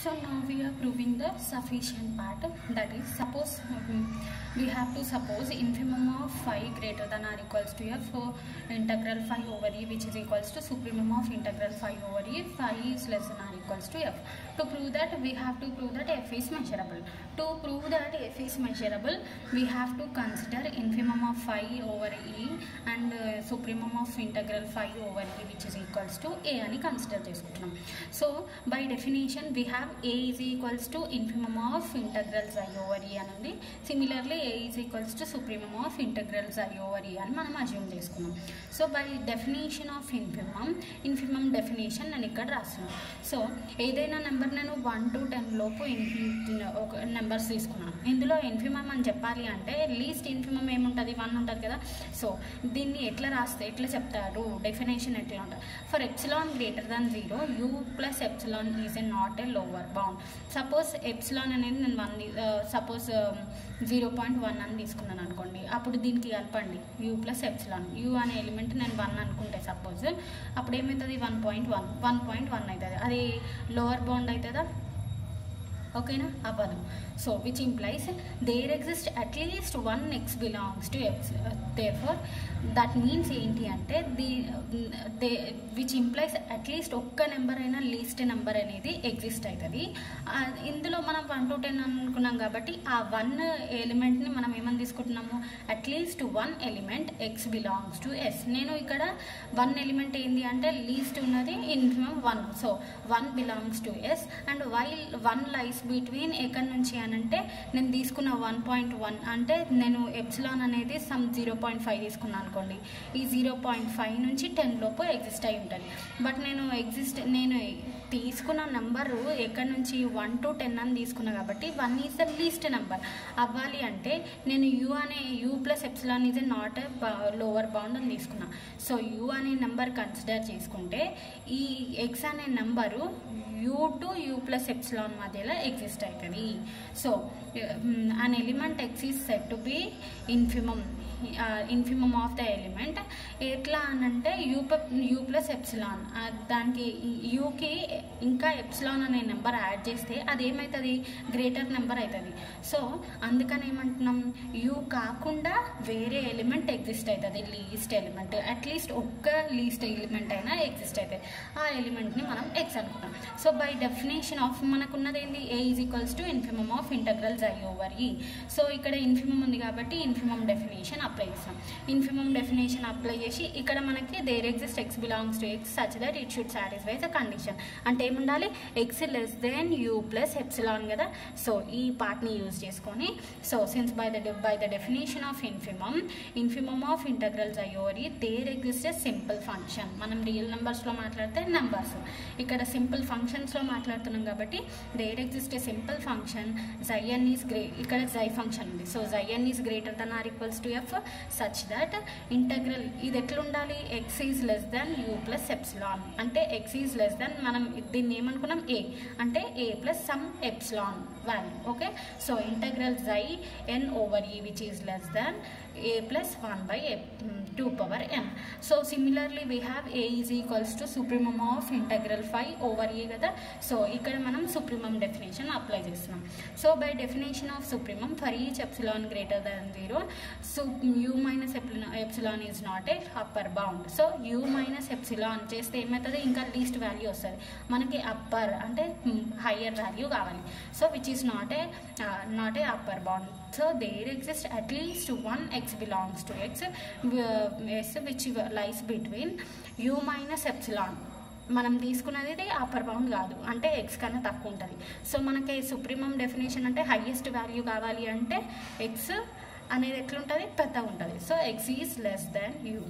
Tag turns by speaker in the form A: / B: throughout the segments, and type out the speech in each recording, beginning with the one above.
A: So now we are proving the sufficient part. That is, suppose um, we have to suppose infimum of phi greater than or equals to f for integral phi over e, which is equals to supremum of integral phi over e. Phi is less than or equals to f. To prove that, we have to prove that f is measurable. To prove that f is measurable, we have to consider infimum of phi over e and uh, supremum of integral phi over e, which is equals to a అని consider చేసుకుంటున్నాం so by definition we have A is equals to infimum of integrals I over E అని ఉంది similarly A is equals to supremum of integrals I over E అని మనం assume చేసుకున్నాం so by definition of infimum infimum definition నేను ఇక్కడ రాస్తున్నాను so ఏదైనా number నేను వన్ టు టెన్ లోపు ఇన్- ఒక నెంబర్స్ తీసుకున్నాను ఇందులో ఇన్ఫిమమ్ అని చెప్పాలి అంటే లీస్ట్ ఇన్ఫిమమ్ ఏముంటుంది వన్ ఉంటుంది కదా సో దీన్ని ఎట్లా రాస్తే ఎట్లా చెప్తారు డెఫినేషన్ ఎట్లా ఉంటుంది for epsilon greater than zero U plus epsilon is a not a lower bound suppose epsilon అనేది నేను one suppose zero point one అని తీసుకున్నాను అనుకోండి అప్పుడు దీనికి కలపండి యూ ప్లస్ ఎప్సిలాన్ యూ అనే ఎలిమెంట్ నేను వన్ అనుకుంటే సపోజ్ అప్పుడు ఏమవుతుంది one point one one point one అవుతుంది అది లోవర్ బౌండ్ అవుతుందా ఓకేనా అవ్వదు so which implies there exist at least one X belongs to X there for that means ఏంటి అంటే the they which implies at least ఒక్క నెంబర్ అయినా లీస్ట్ నెంబర్ అనేది ఎగ్జిస్ట్ అవుతుంది ఆ, ఇందులో మనం వన్ టు టెన్ అనుకున్నాం కాబట్టి ఆ వన్ ఎలిమెంట్ని మనం ఏమని తీసుకుంటున్నాము at least one element X belongs to S నేను ఇక్కడ వన్ ఎలిమెంట్ ఏంది అంటే లీస్ట్ ఉన్నది infimum one so one belongs to S and while one lies between ఎక్కడి నుంచి అని అంటే నేను తీసుకున్న వన్ పాయింట్ వన్ అంటే నేను ఎప్సిలాన్ అనేది సమ్ జీరో పాయింట్ ఫైవ్ తీసుకున్నాను అనుకోండి ఈ జీరో పాయింట్ ఫైవ్ నుంచి టెన్ లోపు ఎగ్జిస్ట్ అయి ఉంటుంది బట్ నేను ఎగ్జిస్ట్ నేను తీసుకున్న నెంబరు ఎక్కడి నుంచి వన్ టు టెన్ అని తీసుకున్నా కాబట్టి one is the least number అవ్వాలి అంటే నేను యూ అనే U plus epsilon is not lower bound అని తీసుకున్నా సో యూ అనే నెంబర్ కన్సిడర్ చేసుకుంటే ఈ ఎక్స్ అనే number U to U plus epsilon మధ్యలో ఎగ్జిస్ట్ అవుతుంది so an element X is set to be infimum infimum of the element ఎట్లా అని అంటే యూ యూ ప్లస్ ఎప్సిలాన్ దానికి యూకి ఇంకా ఎప్సిలాన్ అనే నెంబర్ యాడ్ చేస్తే అది ఏమవుతుంది గ్రేటర్ నెంబర్ అవుతుంది సో అందుకని ఏమంటున్నాం యూ కాకుండా వేరే ఎలిమెంట్ ఎగ్జిస్ట్ అవుతుంది లీస్ట్ ఎలిమెంట్ అట్లీస్ట్ ఒక్క లీస్ట్ ఎలిమెంట్ అయినా ఎగ్జిస్ట్ అవుతుంది ఆ ఎలిమెంట్ని మనం ఎక్స్ అనుకున్నాం సో బై డెఫినేషన్ ఆఫ్ మనకున్నది ఏంది A is equals to infimum of integrals I over E so ఇక్కడ ఇన్ఫిమమ్ ఉంది కాబట్టి ఇన్ఫిమమ్ డెఫినేషన్ అప్లై చేస్తాం ఇన్ఫిమమ్ డెఫినేషన్ అప్లై చేసి ఇక్కడ మనకి there exist X belongs to X such that it should satisfy the condition అంటే ఏముండాలి X less then U plus epsilon కదా సో ఈ పార్ట్ని యూజ్ చేసుకొని so since by the by the definition of infimum infimum of integrals అయ్యోరి there exist a simple function మనం real నెంబర్స్లో మాట్లాడితే నెంబర్స్ ఇక్కడ సింపుల్ ఫంక్షన్స్లో మాట్లాడుతున్నాం కాబట్టి there exist a simple function psi N is గ్రే ఇక్కడ జై ఫంక్షన్ ఉంది so psi N is greater than are equals to F such that integral ఇది ఎట్లా ఉండాలి X is less then U plus epsilon అంటే ఎక్స్ ఈజ్ లెస్ దెన్ మనం దీన్ని ఏమనుకున్నాం ఏ అంటే A plus some epsilon value okay so integral psi N over E which is less then A plus one by two power N so similarly we have A is equals to supremum of integral five over A కదా so ఇక్కడ మనం supremum definition apply చేస్తున్నాం so by definition of supremum for each epsilon greater then zero so U minus epsilon is not a upper bound so U minus epsilon చేస్తే ఏమవుతుంది ఇంకా least value వస్తుంది మనకి upper అంటే higher value కావాలి so which is not a not a upper bound so there exist at least one X belongs to X S which lies between U minus epsilon మనం తీసుకున్నది ఇది అప్పర్ బౌండ్ కాదు అంటే X కన్నా తక్కువ ఉంటుంది సో మనకి సుప్రీమం డెఫినేషన్ అంటే హయ్యెస్ట్ వాల్యూ కావాలి అంటే ఎక్స్ అనేది ఎట్లుంటుంది పెద్దగా ఉంటుంది so X is less than U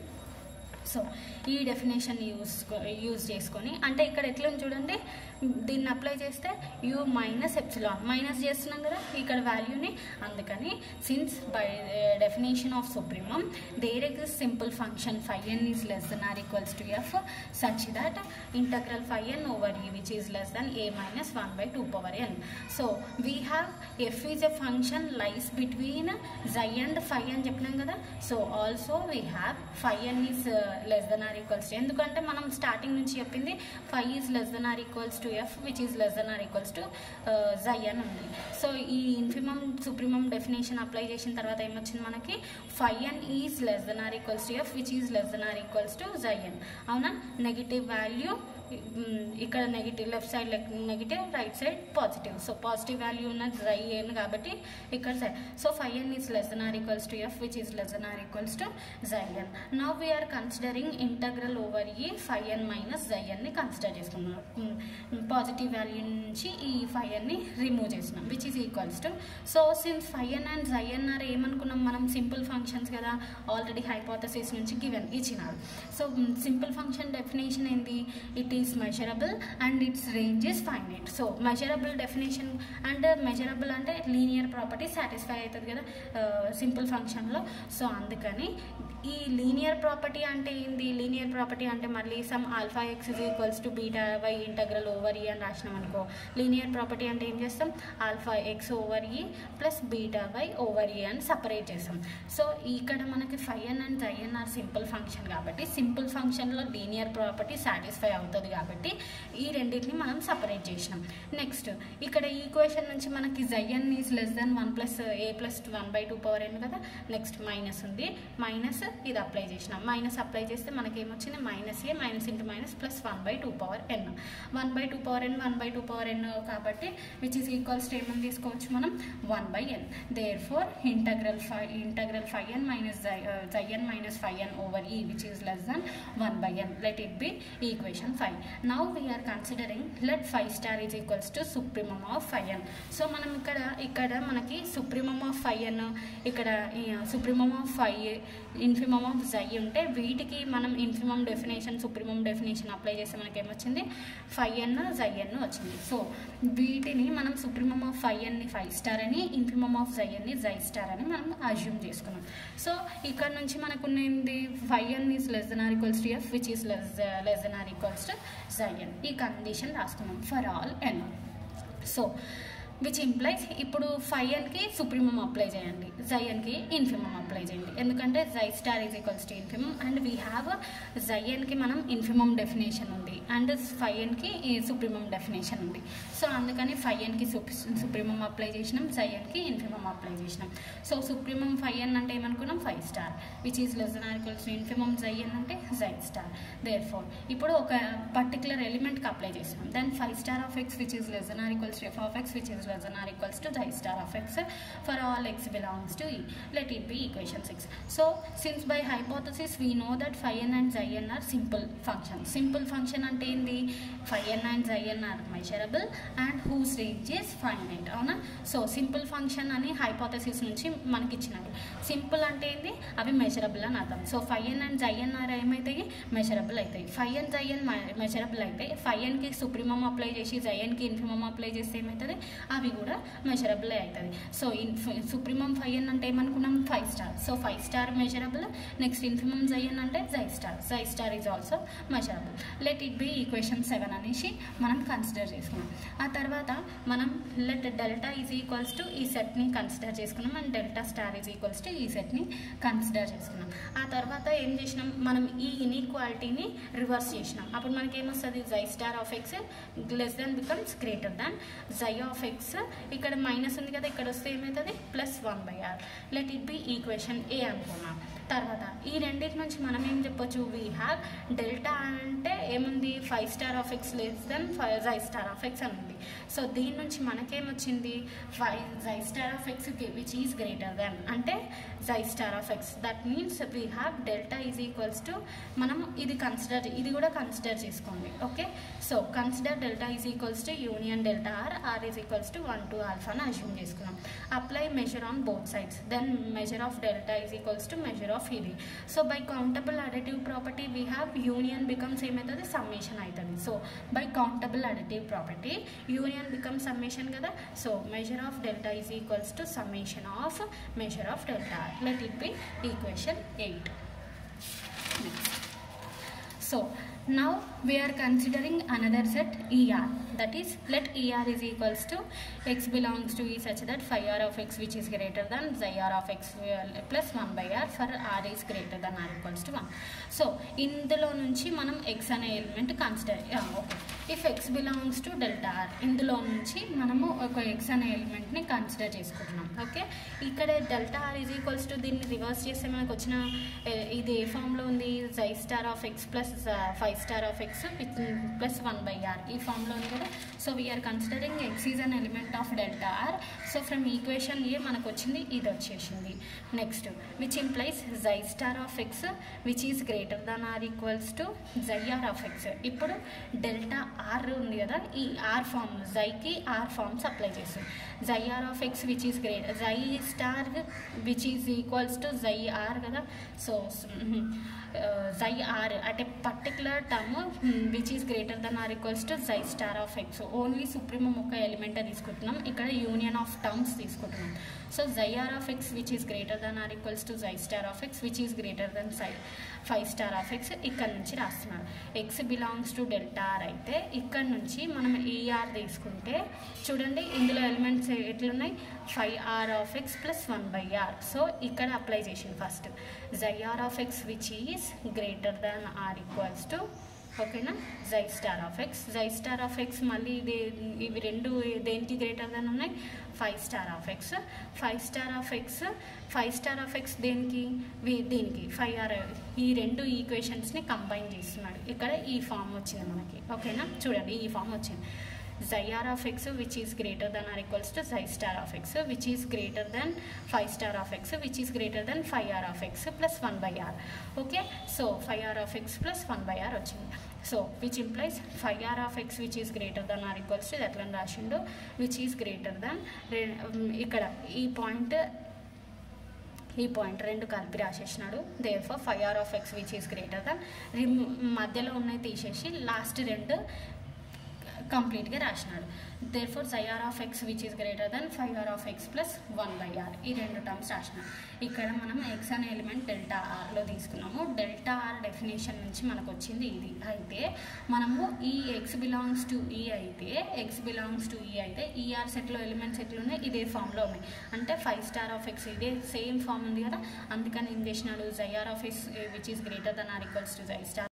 A: so ఈ డెఫినేషన్ యూస్ యూజ్ చేసుకొని అంటే ఇక్కడ ఎట్లా ఉంది చూడండి దీన్ని అప్లై చేస్తే యూ మైనస్ ఎప్సిలాన్ మైనస్ చేస్తున్నాం కదా ఇక్కడ వాల్యూని అందుకని since by definition of supremum there exist simple function five N is less then are equals to F such that integral five N over E which is less then A minus one by two power N so we have F is a function lies between psi and five అని చెప్పినాం కదా so also we have five N is less then are equals to ఎందుకంటే మనం starting నుంచి చెప్పింది five is less then are equals to F which is less then are equals to psi అని ఉంది so ఈ ఇన్ఫిమమ్ సుప్రీమం డెఫినేషన్ అప్లై చేసిన తర్వాత ఏమొచ్చింది మనకి five N is less then are equals to F which is less then are equals to psi N అవునా negative value ఇక్కడ negative left side negative right side positive so positive value ఉన్నది psi N కాబట్టి ఇక్కడ side so five N is less then are equals to F which is less then are equals to psi N now we are considering integral over E five N minus జై ఎన్ని consider చేసుకున్నాం positive value నుంచి ఈ five ఎన్ని remove చేసినాం which is equals to so since five N and జై ఎన్ are ఏమనుకున్నాం మనం సింపుల్ ఫంక్షన్స్ కదా ఆల్రెడీ హైపోథసిస్ నుంచి గివెన్ ఇచ్చినారు సో సింపుల్ ఫంక్షన్ డెఫినేషన్ ఏంది it is measurable and its range is finite so measurable definition and measurable అంటే linear property satisfy అవుతుంది కదా సింపుల్ ఫంక్షన్లో సో అందుకని ఈ లీనియర్ ప్రాపర్టీ అంటే ఏంది లీనియర్ ప్రాపర్టీ అంటే మళ్ళీ some alpha X is equals to beta Y integral over E అని రాసినాం అనుకో లీనియర్ ప్రాపర్టీ అంటే ఏం చేస్తాం alpha X over E plus beta Y over E అని సపరేట్ చేస్తాం సో ఇక్కడ మనకి five N and psi N are simple function కాబట్టి సింపుల్ ఫంక్షన్లో లీనియర్ ప్రాపర్టీ సాటిస్ఫై అవుతుంది కాబట్టి ఈ రెండింటిని మనం సపరేట్ చేసినాం నెక్స్ట్ ఇక్కడ ఈక్వేషన్ నుంచి మనకి psi N is less then one plus A plus one by two power N కదా నెక్స్ట్ మైనస్ ఉంది మైనస్ ఇది అప్లై చేసినాం మైనస్ అప్లై చేస్తే మనకి ఏమొచ్చింది minus A minus into minus plus one by two power N one by two power N one by two power N కాబట్టి which is equals to ఏమని తీసుకోవచ్చు మనం one by N therefore integral five integral five N minus జై N minus five N over E which is less then one by N let it be equation five now we are considering let five star is equals to supremum of five N so మనం ఇక్కడ ఇక్కడ మనకి supremum of five N ఇక్కడ supremum of five infimum of psi ఉంటే వీటికి మనం infimum definition supremum definition apply చేస్తే మనకి ఏమొచ్చింది ఫైవ్ ఎన్ జై ఎన్ వచ్చింది సో వీటిని మనం సుప్రీమమ్ ఆఫ్ ఫైవ్ ఎన్ని ఫైవ్ స్టార్ అని ఇన్ఫిమమ్ ఆఫ్ జై ఎన్ని జై స్టార్ అని మనం అజ్యూమ్ చేసుకున్నాం సో ఇక్కడ నుంచి మనకు ఉన్నది five N is less then are equals to F which is less less then are equals to psi N ఈ కండిషన్ రాసుకున్నాం for all N so which implies ఇప్పుడు ఫైవ్ ఎన్కి సుప్రీమం అప్లై చేయండి జైఎన్కి ఇన్ఫిమం అప్లై చేయండి ఎందుకంటే psi star is equals to infimum and we have జైఎన్కి మనం ఇన్ఫిమం డెఫినేషన్ ఉంది అండ్ ఫైవ్ ఎన్కి సుప్రీమం డెఫినేషన్ ఉంది సో అందుకని ఫైవ్ ఎన్కి సుప్రీమం అప్లై చేసినాం జైఎన్కి ఇన్ఫిమం అప్లై చేసినాం సో సుప్రీమం ఫైవ్ ఎన్ అంటే ఏమనుకున్నాం five star which is less or equals to infimum psi N అంటే జై స్టార్ దేర్ ఫోర్ ఇప్పుడు ఒక పర్టికులర్ ఎలిమెంట్కి అప్లై చేసినాం then five star of X which is less or equals to F of X which is less than or equals to xi star of x for all x belongs to E. Let it be equation 6. So, since by hypothesis we know that phi n and xi n are simple functions. Simple function అంటే ఏంది phi n and xi n are measurable and whose range is finite. అవునా so simple function అని hypothesis నుంచి మనకి ఇచ్చినారు simple అంటే ఏంది అవి మెజరబుల్ అని అర్థం సో ఫైవ్ ఎన్ అండ్ జై ఎన్ ఆర్ ఏమవుతాయి మెజరబుల్ అవుతాయి ఫైవ్ ఎన్ జై ఎన్ మెజరబుల్ అవుతాయి ఫైవ్ ఎన్కి సుప్రీమం అప్లై చేసి జై ఎన్కి ఇన్ఫిమం అప్లై చేస్తే ఏమవుతుంది అవి కూడా మెజరబుల్ అవుతుంది సో ఇన్ సుప్రీమం ఫైవ్ ఎన్ అంటే ఏమనుకున్నాం five star so five star measurable next infimum జై ఎన్ అంటే జై స్టార్ జై star is also measurable let it be equation seven అనేసి మనం కన్సిడర్ చేసుకున్నాం ఆ తర్వాత మనం let delta is equals to ఈ సెట్ని కన్సిడర్ చేసుకున్నాం and delta star is equals to ఈ సెట్ని కన్సిడర్ చేసుకున్నాం ఆ తర్వాత ఏం చేసినాం మనం ఈ ఇన్ఈక్వాలిటీని రివర్స్ చేసినాం అప్పుడు మనకి ఏమొస్తుంది జై star of x less then becomes greater than జై ఆఫ్ ఎక్స్ ఇక్కడ మైనస్ ఉంది కదా ఇక్కడ వస్తే ఏమవుతుంది plus one by r let it be equation A అనుకున్నాం తర్వాత ఈ రెండింటి నుంచి మనం ఏం చెప్పొచ్చు వీ హ్యావ్ డెల్టా అంటే ఏముంది five star of x less then five జై స్టార్ ఆఫ్ ఎక్స్ అని ఉంది సో దీని నుంచి మనకేమొచ్చింది ఫైవ్ జై star of X which is greater then అంటే జై star of x that means we have delta is equals to మనం ఇది కన్సిడర్ ఇది కూడా కన్సిడర్ చేసుకోండి okay so consider delta is equals to union delta r r is equals to one to alpha అని assume చేసుకున్నాం apply measure on both sides then measure of delta is equals to measure of ఇది so by countable additive property we have union becomes ఏమవుతుంది summation అవుతుంది so by countable additive property union become summation కదా so measure of delta is equals to summation of measure of delta let it be equation eight So now we are considering another set ER that is let er is equals to x belongs to e such that phi r of x which is greater than xi r of x uh, plus 1 by r for r is greater than r equals to 1 సో ఇందులో నుంచి మనం x అనే element consider okay if x belongs to delta r ఇందులో నుంచి మనము ఒక ఎక్స్ అనే ఎలిమెంట్ని కన్సిడర్ చేసుకుంటున్నాం ఓకే ఇక్కడ delta r is equals to దీన్ని రివర్స్ చేస్తే మనకు వచ్చిన ఏ, ఇది ఏ ఫామ్లో ఉంది జై star of x plus five star of x plus one by r ఈ ఫామ్లో ఉంది కదా so we are considering x is an element of delta r so from equation A మనకు వచ్చింది ఇది వచ్చేసింది నెక్స్ట్ విచ్ ఇంప్లైస్ జై star of X which is greater than r equals to జై ఆర్ ఆఫ్ ఎక్స్ ఇప్పుడు డెల్టా ఆర్ ఉంది కదా ఈ ఆర్ ఫామ్ జైకి ఆర్ ఫామ్స్ అప్లై చేస్తాం జై r of X which is great జై star which is equals to జై ఆర్ కదా సో జై r at a particular term which is greater then are equals to జై star of x only supremum ఒక ఎలిమెంటే తీసుకుంటున్నాం ఇక్కడ యూనియన్ ఆఫ్ టర్మ్స్ తీసుకుంటున్నాం సో జై r of X which is greater then are equals to జై star of X which is greater then psi five star of x ఇక్కడ నుంచి రాస్తున్నాడు x belongs to delta r అయితే ఇక్కడ నుంచి మనం ఈఆర్ తీసుకుంటే చూడండి ఇందులో ఎలిమెంట్స్ ఎట్లున్నాయి five r of x plus one by r so ఇక్కడ అప్లై చేసింది ఫస్ట్ జై r of X which is greater than r equals to ఓకేనా జై స్టార్ ఆఫ్ ఎక్స్ జై స్టార్ ఆఫ్ ఎక్స్ మళ్ళీ ఇది ఇవి రెండు దేనికి గ్రేటర్ దాన్ ఉన్నాయి five star of x five star of x five star of x దేనికి వి- దీనికి ఫైవ్ ఆర్ ఈ రెండు ఈక్వేషన్స్ని కంబైన్ చేస్తున్నాడు ఇక్కడ ఈ ఫామ్ వచ్చింది మనకి ఓకేనా చూడండి ఈ ఫామ్ వచ్చింది xi r of x which is greater than or equals to xi star of x which is greater than 5 star of x which is greater than 5r of x plus 1 by r okay so 5r of x plus 1 by r వచ్చింది so which implies five r of X which is greater than are equals to ఎట్లా రాసిండు which is greater Dhan ఇక్కడ ఈ point ఈ point రెండు కలిపి రాసేసినాడు therefore five r of X which is greater than మధ్యలో ఉన్నాయి తీసేసి లాస్ట్ రెండు కంప్లీట్గా రాసినాడు దేర్ ఫోర్ జైఆర్ of X which is greater then five r of x plus one by r ఈ రెండు టర్మ్స్ రాసినాడు ఇక్కడ మనం ఎక్స్ అనే ఎలిమెంట్ డెల్టా ఆర్లో తీసుకున్నాము డెల్టా ఆర్ డెఫినేషన్ నుంచి మనకు వచ్చింది ఇది అయితే మనము ఈ ఎక్స్ బిలాంగ్స్ టు ఈ అయితే ఎక్స్ బిలాంగ్స్ టు ఈ అయితే ఈఆర్ సెట్లో ఎలిమెంట్స్ ఎట్లున్నాయి ఇదే ఫామ్లో ఉన్నాయి అంటే ఫైవ్ స్టార్ ఆఫ్ ఎక్స్ ఇదే సేమ్ ఫామ్ ఉంది కదా అందుకని ఏం చేసినాడు జైఆర్ of X which is greater then are equals to జై స్టార్